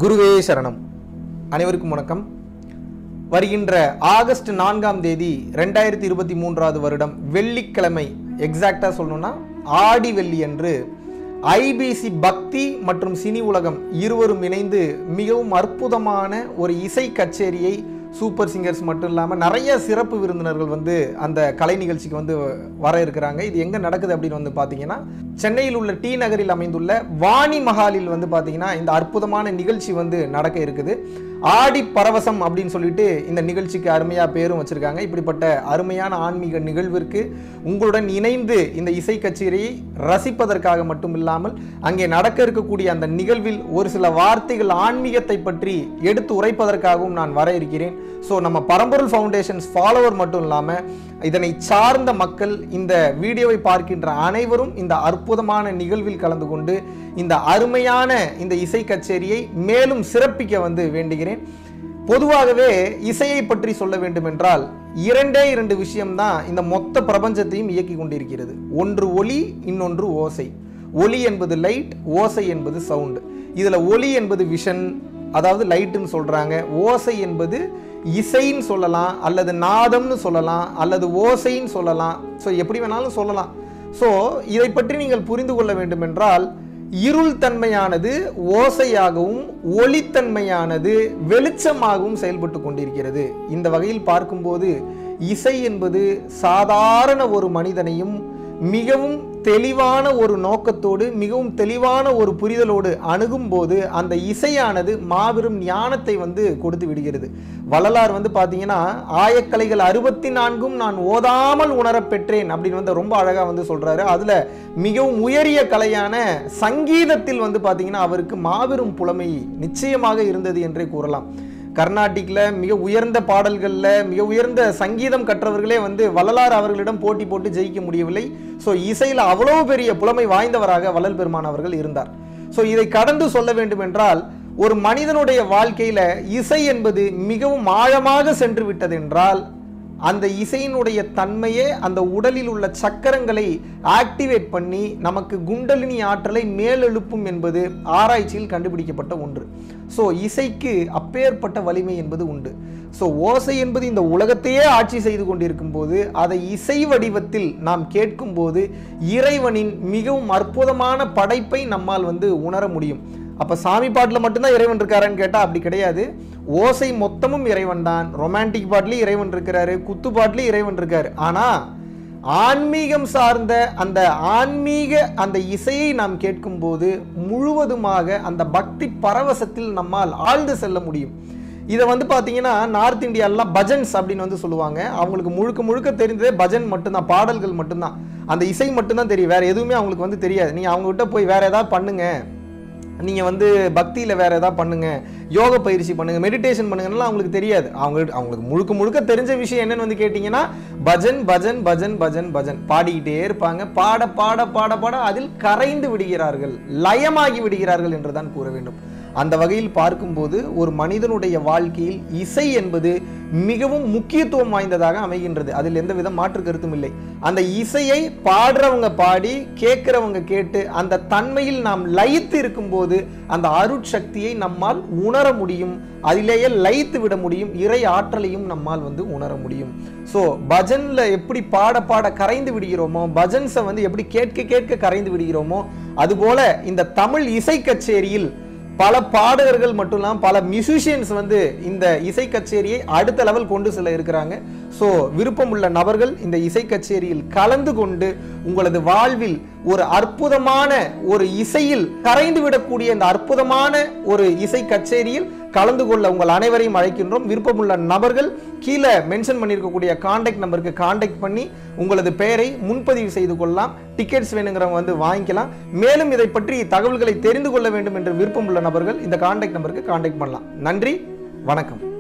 குருவே சரணம் அனைவருக்கும் வணக்கம் வருகின்ற ஆகஸ்ட் நான்காம் தேதி ரெண்டாயிரத்தி இருபத்தி மூன்றாவது வருடம் வெள்ளிக்கிழமை எக்ஸாக்டா சொல்லணும்னா ஆடி வெள்ளி அன்று ஐபிசி பக்தி மற்றும் சினி உலகம் இருவரும் இணைந்து மிகவும் அற்புதமான ஒரு இசை கச்சேரியை சூப்பர் சிங்கர்ஸ் மட்டும் இல்லாமல் நிறைய சிறப்பு விருந்தினர்கள் வந்து அந்த கலை நிகழ்ச்சிக்கு வந்து வர இருக்கிறாங்க இது எங்கே நடக்குது அப்படின்னு வந்து பார்த்தீங்கன்னா சென்னையில் உள்ள டி நகரில் அமைந்துள்ள வாணி மஹாலில் வந்து பார்த்தீங்கன்னா இந்த அற்புதமான நிகழ்ச்சி வந்து நடக்க இருக்குது ஆடி பரவசம் அப்படின்னு சொல்லிட்டு இந்த நிகழ்ச்சிக்கு அருமையாக பேரும் வச்சிருக்காங்க இப்படிப்பட்ட அருமையான ஆன்மீக நிகழ்விற்கு உங்களுடன் இணைந்து இந்த இசை கச்சேரியை ரசிப்பதற்காக மட்டும் இல்லாமல் அங்கே நடக்க இருக்கக்கூடிய அந்த நிகழ்வில் ஒரு சில வார்த்தைகள் ஆன்மீகத்தை பற்றி எடுத்து உரைப்பதற்காகவும் நான் வர இருக்கிறேன் ஸோ நம்ம பரம்பொருள் ஃபவுண்டேஷன்ஸ் ஃபாலோவர் மட்டும் இல்லாமல் இதனை சார்ந்த மக்கள் இந்த வீடியோவை பார்க்கின்ற அனைவரும் இந்த அற்புதமான நிகழ்வில் கலந்து கொண்டு இந்த அருமையான இந்த இசை கச்சேரியை மேலும் சிறப்பிக்க வந்து வேண்டுகிறேன் பொதுவாகவே இசையை பற்றி சொல்ல வேண்டும் என்றால் இரண்டே இரண்டு விஷயம்தான் இந்த மொத்த பிரபஞ்சத்தையும் இயக்கி கொண்டிருக்கிறது ஒன்று ஒலி இன்னொன்று ஓசை ஒலி என்பது லைட் ஓசை என்பது சவுண்ட் இதில் ஒலி என்பது விஷன் அதாவது லைட்டுன்னு சொல்கிறாங்க ஓசை என்பது இசைன்னு சொல்லலாம் அல்லது நாதம்னு சொல்லலாம் அல்லது ஓசைன்னு சொல்லலாம் ஸோ எப்படி வேணாலும் சொல்லலாம் ஸோ இதை பற்றி நீங்கள் புரிந்து கொள்ள வேண்டும் என்றால் இருள் தன்மையானது ஓசையாகவும் ஒளித்தன்மையானது வெளிச்சமாகவும் செயல்பட்டு கொண்டிருக்கிறது இந்த வகையில் பார்க்கும்போது இசை என்பது சாதாரண ஒரு மனிதனையும் மிகவும் தெளிவான ஒரு நோக்கத்தோடு மிகவும் தெளிவான ஒரு புரிதலோடு அணுகும் போது அந்த இசையானது மாபெரும் ஞானத்தை வந்து கொடுத்து விடுகிறது வள்ளலார் வந்து பார்த்தீங்கன்னா ஆயக்கலைகள் அறுபத்தி நான்கும் நான் ஓதாமல் உணரப் பெற்றேன் அப்படின்னு வந்து ரொம்ப அழகாக வந்து சொல்றாரு அதுல மிகவும் உயரிய கலையான சங்கீதத்தில் வந்து பார்த்தீங்கன்னா அவருக்கு மாபெரும் புலமை நிச்சயமாக இருந்தது என்றே கூறலாம் கர்நாடிக்கில் மிக உயர்ந்த பாடல்களில் மிக உயர்ந்த சங்கீதம் கற்றவர்களே வந்து வள்ளலார் அவர்களிடம் போட்டி போட்டு ஜெயிக்க முடியவில்லை ஸோ இசையில் அவ்வளோ பெரிய புலமை வாய்ந்தவராக வள்ளல் பெருமான் அவர்கள் இருந்தார் ஸோ இதை கடந்து சொல்ல வேண்டும் என்றால் ஒரு மனிதனுடைய வாழ்க்கையில இசை என்பது மிகவும் ஆழமாக சென்று விட்டது என்றால் அந்த இசையினுடைய தன்மையே அந்த உடலில் உள்ள சக்கரங்களை ஆக்டிவேட் பண்ணி நமக்கு குண்டலினி ஆற்றலை மேலெழுப்பும் என்பது ஆராய்ச்சியில் கண்டுபிடிக்கப்பட்ட ஒன்று ஸோ இசைக்கு அப்பேற்பட்ட வலிமை என்பது உண்டு ஸோ ஓசை என்பது இந்த உலகத்தையே ஆட்சி செய்து கொண்டிருக்கும் போது அதை இசை வடிவத்தில் நாம் கேட்கும்போது இறைவனின் மிகவும் அற்புதமான படைப்பை நம்மால் வந்து உணர முடியும் அப்போ சாமி பாட்டில் மட்டும்தான் இறைவன் இருக்காரான்னு கேட்டால் அப்படி கிடையாது ஓசை மொத்தமும் இறைவன் தான் ரொமான்டிக் பாட்டிலையும் இறைவன் இருக்கிறாரு குத்து பாட்டிலையும் இறைவன் இருக்காரு ஆனால் ஆன்மீகம் சார்ந்த அந்த ஆன்மீக அந்த இசையை நாம் கேட்கும்போது முழுவதுமாக அந்த பக்தி பரவசத்தில் நம்மால் ஆழ்ந்து செல்ல முடியும் இதை வந்து பார்த்தீங்கன்னா நார்த் இந்தியாலாம் பஜன்ஸ் அப்படின்னு வந்து சொல்லுவாங்க அவங்களுக்கு முழுக்க முழுக்க தெரிந்ததே பஜன் மட்டும்தான் பாடல்கள் மட்டும்தான் அந்த இசை மட்டும்தான் தெரியும் வேற எதுவுமே அவங்களுக்கு வந்து தெரியாது நீங்கள் அவங்ககிட்ட போய் வேற ஏதாவது பண்ணுங்க நீங்கள் வந்து பக்தியில் வேறு எதாவது பண்ணுங்கள் யோக பயிற்சி பண்ணுங்கள் மெடிடேஷன் பண்ணுங்கன்னா அவங்களுக்கு தெரியாது அவங்க அவங்களுக்கு முழுக்க முழுக்க தெரிஞ்ச விஷயம் என்னன்னு வந்து கேட்டிங்கன்னா பஜன் பஜன் பஜன் பஜன் பஜன் பாடிக்கிட்டே இருப்பாங்க பாட பாட பாட பாட அதில் கரைந்து விடுகிறார்கள் லயமாகி விடுகிறார்கள் என்று தான் கூற வேண்டும் அந்த வகையில் பார்க்கும்போது ஒரு மனிதனுடைய வாழ்க்கையில் இசை என்பது மிகவும் முக்கியத்துவம் வாய்ந்ததாக அமைகின்றது அதில் எந்த வித மாற்று கருத்தும் இல்லை அந்த இசையை பாடுறவங்க பாடி கேட்கிறவங்க கேட்டு அந்த தன்மையில் நாம் லயித்து இருக்கும்போது அந்த அருட்சக்தியை நம்மால் உணர முடியும் அதிலேயே லயித்து விட முடியும் இறை ஆற்றலையும் நம்மால் வந்து உணர முடியும் ஸோ பஜன்ல எப்படி பாட பாட கரைந்து விடுகிறோமோ பஜன்ஸை வந்து எப்படி கேட்க கேட்க கரைந்து விடுகிறோமோ அதுபோல இந்த தமிழ் இசை கச்சேரியில் பல பாடகர்கள் மட்டும் இல்லாமல் பல மியூசிஷியன்ஸ் வந்து இந்த இசை கச்சேரியை அடுத்த லெவல் கொண்டு செல்ல இருக்கிறாங்க ஸோ விருப்பம் உள்ள நபர்கள் இந்த இசை கச்சேரியில் கலந்து கொண்டு உங்களது வாழ்வில் ஒரு அற்புதமான ஒரு இசையில் கரைந்து விடக்கூடிய இந்த அற்புதமான ஒரு இசை கச்சேரியில் கலந்து கொள்ள உங்கள் அனைவரையும் அழைக்கின்றோம் விருப்பமுள்ள நபர்கள் கீழே மென்ஷன் பண்ணியிருக்கக்கூடிய காண்டாக்ட் நம்பருக்கு காண்டாக்ட் பண்ணி உங்களது பெயரை முன்பதிவு செய்து கொள்ளலாம் டிக்கெட்ஸ் வேணுங்கிறவங்க வந்து வாங்கிக்கலாம் மேலும் இதை பற்றி தகவல்களை தெரிந்து கொள்ள வேண்டும் என்று விருப்பமுள்ள நபர்கள் இந்த காண்டாக்ட் நம்பருக்கு காண்டாக்ட் பண்ணலாம் நன்றி வணக்கம்